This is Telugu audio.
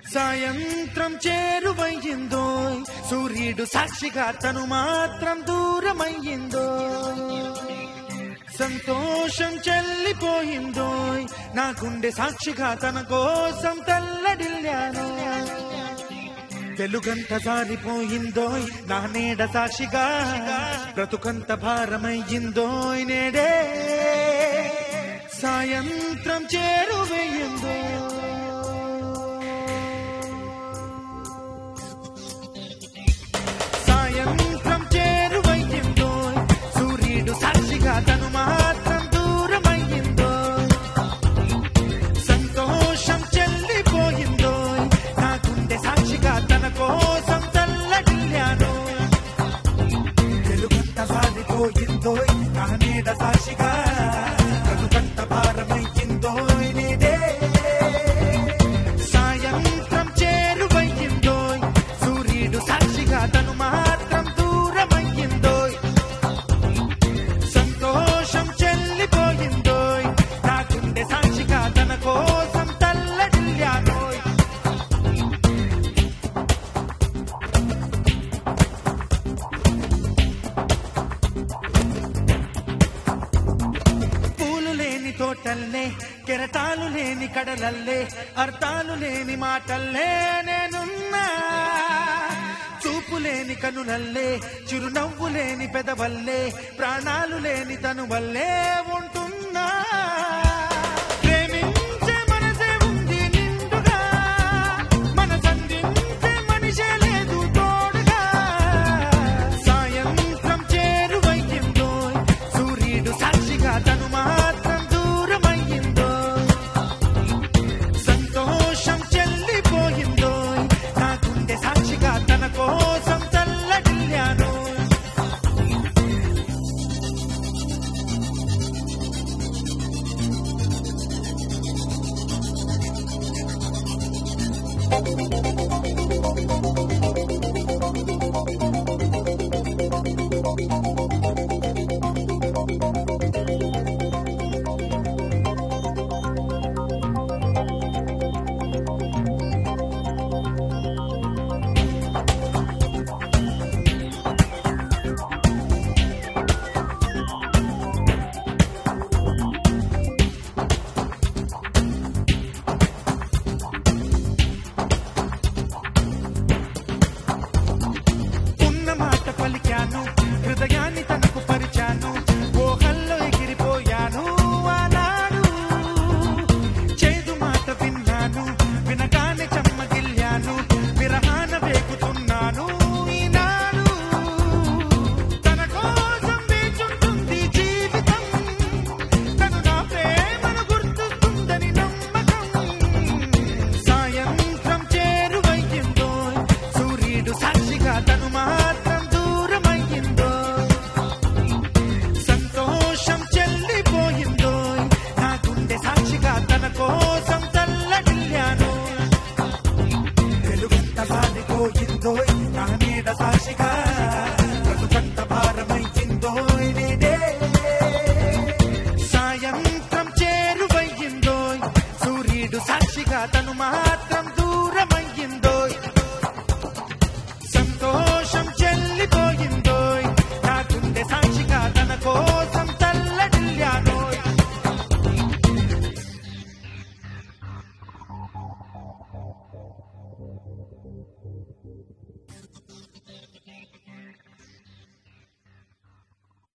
సాయంత్రం చేరువయ్యిందో సూర్యుడు సాక్షిగా తను మాత్రం దూరమయ్యిందో సంతోషం చెల్లిపోయిందో నా గుండె సాక్షిగా తన కోసం తల్లడిల్లాను వెలుగంత జారిపోయిందో నా నీడ సాక్షిగా బ్రతుకంత భారమయ్యిందో నేడే సాయంత్రం చేరువయ్యిందో సాయంత్రం చేరువయ్యిందో సూర్యుడు సాక్షిగా తను మాత్రం దూరమయ్యిందో సంతోషం చెల్లిపోయిందో నా గుండె సాక్షిగా తన కోసం తల్లడిల్లాను వెలుగంత సారిపోయిందో నా నీడ సాక్షిగా బ్రతుకంత భారమయ్యిందో నేడే సాయంత్రం చేరువయ్యిందో సూర్యుడు సాక్షిగా తను మాత్రం దూరమయ్యిందో సంతోషం చెల్లిపోయిందో నా గుండె సాక్షిగా తన కోసం తల్లడిల్లానోయ్ పూలు లేని తోటల్లే కెరటాలు లేని కడలల్లే అర్థాలు లేని మాటల్లే నేనున్నా చూపు లేని కనులల్లే చిరునవ్వు లేని పెదవల్లే ప్రాణాలు లేని తను వల్లే ఉంటున్నా ప్రేమించే మనసే ఉంది నిండుగా మనసందించే మనిషే లేదు తోడుగా సాయంత్రం చేరువయ్యిందో సూర్యుడు సాక్షిగా తను మాత్రం దూరమయ్యిందో సంతోషం చెల్లిపోయిందో నా గుండె సాక్షిగా తన కోసం తల్లడిల్లాను